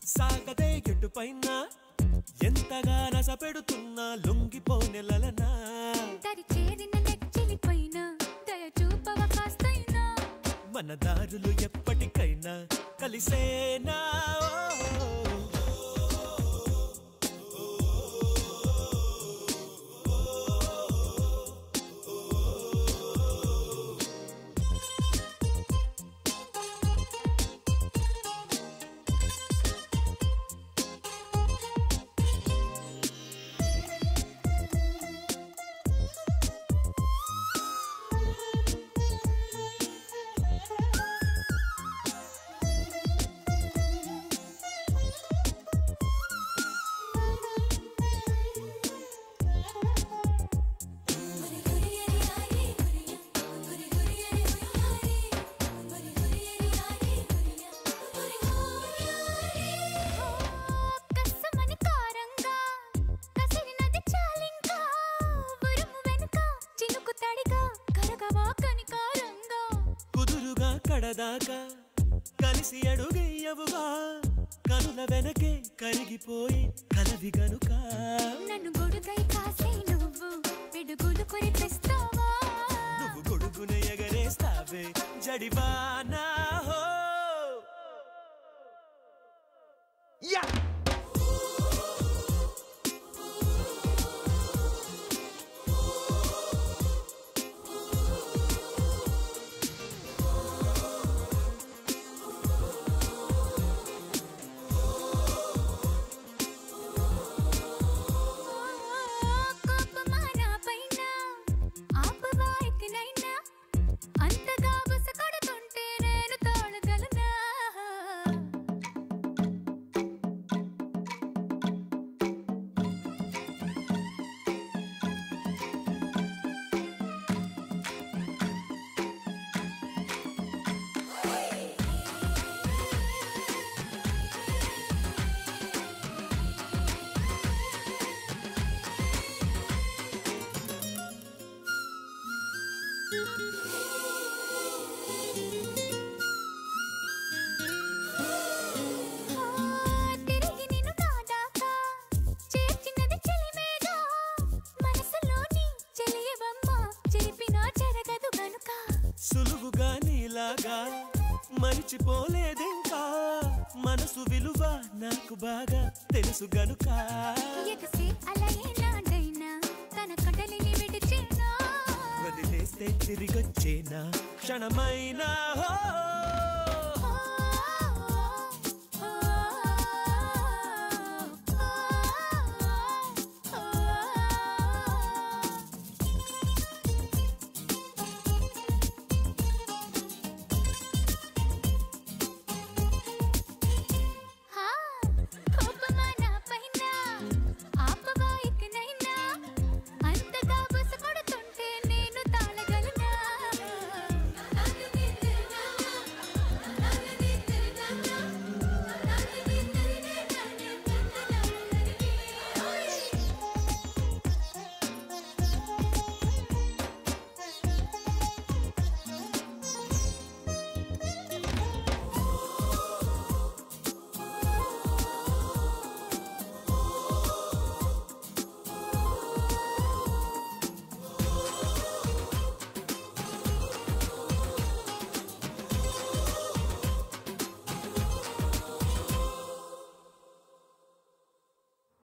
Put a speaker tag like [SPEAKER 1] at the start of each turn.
[SPEAKER 1] సాగదే ఎటు పైన ఎంతగా నస పెడుతున్నా లొంగిపోనెలనా
[SPEAKER 2] దరి చేరిన నెచ్చిలిపైన దయ చూపవ కాస్తైనా
[SPEAKER 1] మన దారులు ఎప్పటికైనా కలిసేనా
[SPEAKER 2] కస్సమని కారంగా కసిరినది చాలింకా ఉరుము వెనుక చినుకు తడిగా కరగవా కనికారంగా
[SPEAKER 1] కుదురుగా కడదాకా కలిసి అడుగయ్యవుగా కనుల వెనకే కరిగిపోయి కలవి గనుక
[SPEAKER 2] నన్ను గొడుగై కాసే నువ్వు పిడుగులు కురిపిస్తావా
[SPEAKER 1] నువ్వు గొడుగున ఎగరేస్తావే జడివానా హో యా
[SPEAKER 2] కోపమా నా పైన ఆపవా ఎక్కనైనా అంతగా బుస కొడుతుంటే నేను తోడగలనా తిరిగి నిన్ను నాదాకా చేర్చినది చెలిమేగా మనసులోని చెలియవమ్మ చెరిపినా జరగదు గనుక
[SPEAKER 1] సులువుగా నీలాగా మరిచిపోలేదింకా మనసు విలువ నాకు బాగా తెలుసు గనుక
[SPEAKER 2] ఎగసి అలా ఏనాడైనా తన కడలిని విడిచేనా
[SPEAKER 1] వదిలేస్తే తిరిగొచ్చేనా క్షణమైనా హో